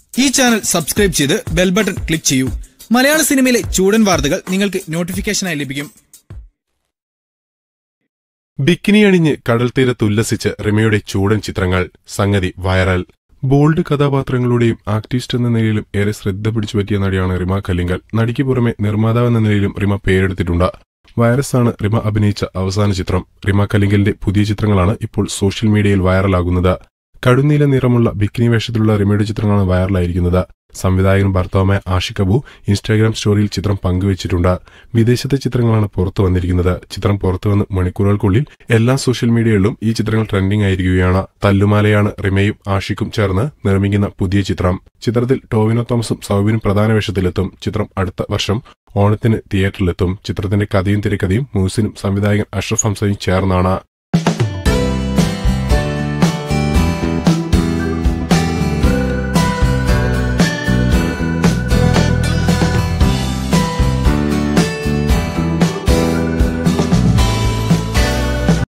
ഈ channel subscribe ചെയ്ത് bell button click ചെയ്യൂ മലയാള സിനിമയിലെ ചൂടൻ വാർത്തകൾ നിങ്ങൾക്ക് നോട്ടിഫിക്കേഷനായി ലഭിക്കും ബിക്കിനി അണിഞ്ഞ് കടൽ തീരത്ത് ഉല്ലസിച്ച് റിമയുടെ ചൂടൻ ചിത്രങ്ങൾ സംഗതി വൈറൽ ബോൾഡ് കഥാപാത്രങ്ങളുടെയും ആക്ടിവിസ്റ്റ് എന്ന നിലയിലും ഏറെ ശ്രദ്ധ പിടിച്ചു പറ്റിയ നടിയാണ് റിമ കല്ലിങ്കൽ നടിക്ക് പുറമെ നിർമ്മാതാവ് എന്ന നിലയിലും റിമ പേരെടുത്തിട്ടുണ്ട് വൈറസ് ആണ് റിമ അഭിനയിച്ച അവസാന ചിത്രം റിമ കല്ലിങ്കലിന്റെ പുതിയ ചിത്രങ്ങളാണ് ഇപ്പോൾ സോഷ്യൽ മീഡിയയിൽ വൈറലാകുന്നത് കടുനീല നിറമുള്ള ബിക്കിനി വേഷത്തിലുള്ള റിമയുടെ ചിത്രങ്ങളാണ് വൈറലായിരിക്കുന്നത് സംവിധായകനും ഭർത്താവുമായ ആഷിക് അബു ഇൻസ്റ്റാഗ്രാം സ്റ്റോറിയിൽ ചിത്രം പങ്കുവച്ചിട്ടുണ്ട് വിദേശത്തെ ചിത്രങ്ങളാണ് പുറത്തു വന്നിരിക്കുന്നത് ചിത്രം പുറത്തുവന്ന് മണിക്കൂറുകൾക്കുള്ളിൽ എല്ലാ സോഷ്യൽ മീഡിയകളിലും ഈ ചിത്രങ്ങൾ ട്രെൻഡിംഗ് ആയിരിക്കുകയാണ് തല്ലുമാലയാണ് റിമയും ആഷിക്കും ചേർന്ന് നിർമ്മിക്കുന്ന പുതിയ ചിത്രം ചിത്രത്തിൽ ടോവിനോ തോമസും സൗബിനും പ്രധാന വേഷത്തിലെത്തും ചിത്രം അടുത്ത വർഷം ഓണത്തിന് തിയേറ്ററിലെത്തും ചിത്രത്തിന്റെ കഥയും തിരക്കഥയും മൂസിനും സംവിധായകൻ അഷ്റഫ് ഹംസയും ചേർന്നാണ്